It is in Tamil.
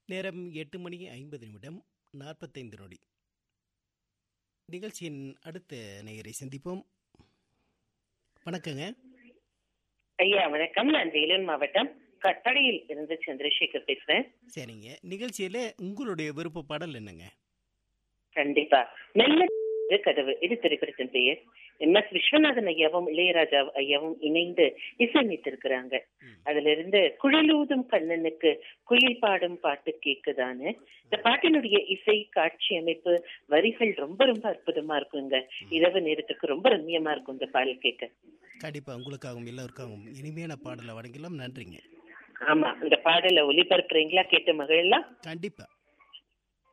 நேரம் எட்டு மணி ஐம்பது நிமிடம் நாற்பத்தைந்து நொடி நிகழ்ச்சியின் அடுத்த நேயரை சந்திப்போம் வணக்கங்க ஐயா வணக்கம் நான் வேலூர் மாவட்டம் கட்டளையில் இருந்து சந்திரசேகர் பேசுறேன் சரிங்க நிகழ்ச்சியில உங்களுடைய விருப்ப பாடல் என்னங்க கண்டிப்பா மெல்ல திறந்த கதவு இது திரைப்படத்தின் பெயர் எம் எஸ் விஸ்வநாதன் ஐயாவும் இளையராஜா ஐயாவும் இணைந்து இசையமைத்திருக்கிறாங்க அதுல இருந்து குழலூதும் கண்ணனுக்கு குயில் பாடும் பாட்டு கேக்குதான்னு இந்த பாட்டினுடைய இசை காட்சி அமைப்பு வரிகள் ரொம்ப ரொம்ப அற்புதமா இருக்குங்க இரவு நேரத்துக்கு ரொம்ப ரம்மியமா இருக்கும் இந்த பாடல் கேட்க கண்டிப்பா உங்களுக்காகவும் எல்லோருக்காகவும் இனிமையான பாடலை வழங்கலாம் நன்றிங்க ஆமா இந்த பாடலை ஒளிபரப்புறீங்களா கேட்ட மகிழலாம் கண்டிப்பா